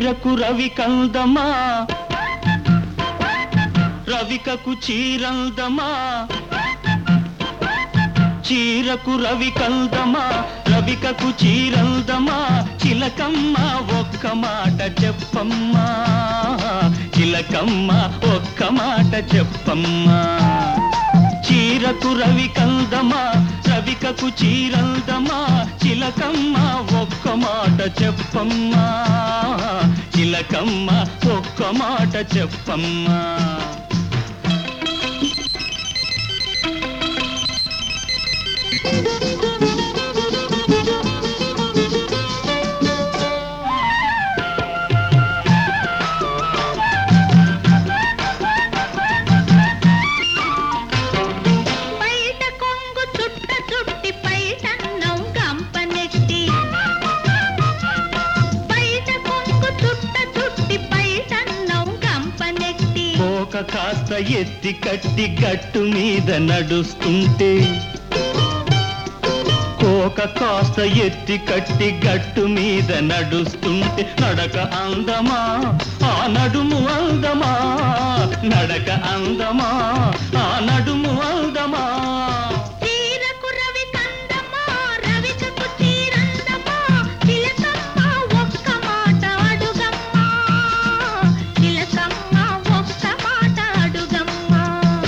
చీరకు రవి కందమా రవికకు చీరందమా చీరకు రవి కందమా రవికకు చీరందమా చిలకమ్మ ఒక్క మాట చెప్పమ్మా చిలకమ్మ ఒక్క మాట చెప్పమ్మా చీరకు రవి కందమా రవికకు చీరందమా చిలకమ్మ ఒక్క మాట చెప్పమ్మా చిలకమ్మ ఒక్క మాట చెప్పమ్మా బయట కొంగు చుట్ట చుట్టి పైటన్నం గంపనెట్టి బయట కొంగు చుట్ట చుట్టి పైటన్నం గంపనెట్టి కోక కాస్త ఎత్తి కట్టి గట్టు మీద నడుస్తుంటే కోక కాస్త ఎత్తి కట్టి గట్టు మీద నడుస్తుంటే నడక అందమా ఆ నడుము అందమా నడక అందమా ఆ నడుము అందమా చీరకు రవి కందమా రవికకు చీరందమా చిలకమ్మ ఒక్క మాట అడుగమ్మా చిలకమ్మ ఒక్క మాట అడుగమ్మా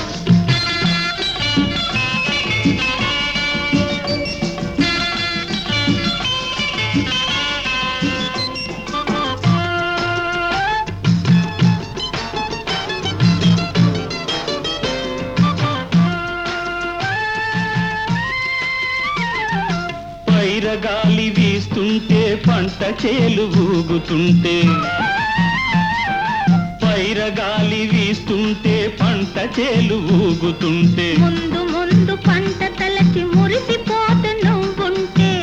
పైరగాలి వీస్తుంటే పంట చేలు ఊగుతుంటే పైరగాలి వీస్తుంటే పంట చేలు ఊగుతుంటే ముందు ముందు పంట తలచి మురిసిపోతు నువ్వుంటే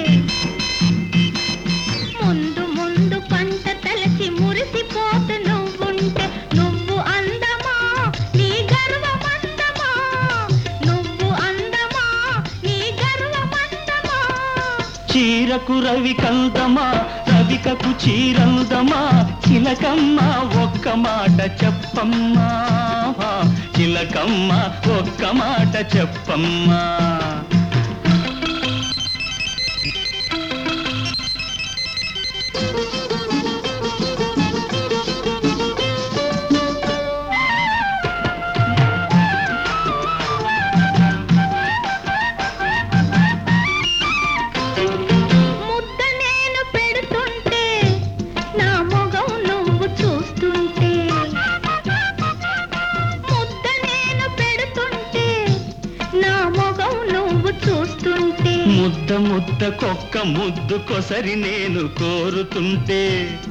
ముందు ముందు పంట తలచి మురిసిపోతు నువ్వుంటే నువ్వు అందమా నీ గర్వమందమా నువ్వు అందమా నీ గర్వమందమా చీరకు రవి కందమా రవికకు చీరందమా చిలకమ్మ ఒక్క మాట చెప్పమ్మా చిలకమ్మ ఒక్క మాట చెప్పమ్మా ముద్ద నేను పెడుతుంటే నా మొగం నువ్వు చూస్తుంటే ముద్ద నేను పెడుతుంటే నా మొగం నువ్వు చూస్తుంటే ముద్ద ముద్ద కొక్క ముద్దు కొసరి నేను కోరుతుంటే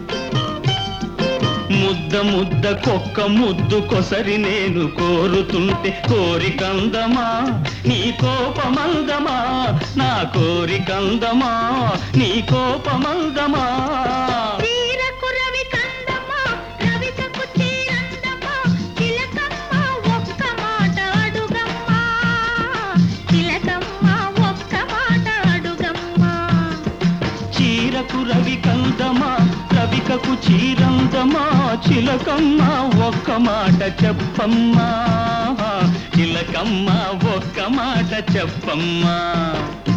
ముద్ద ముద్ద కొక్క ముద్దు కొసరి నేను కోరుతుంటే కోరికందమా నీ కోపమందమా నా కోరికందమా నీ కోపమందమా చీరకు రవి కందమా రవికకు చీరందమా చిలకమ్మ ఒక్క మాట అడుగమ్మా చిలకమ్మ ఒక్క మాట అడుగమ్మా చీరకు రవి కందమా రవికకు చీరందమా చిలకమ్మ ఒక్క మాట చెప్పమ్మా చిలకమ్మ ఒక్క మాట చెప్పమ్మా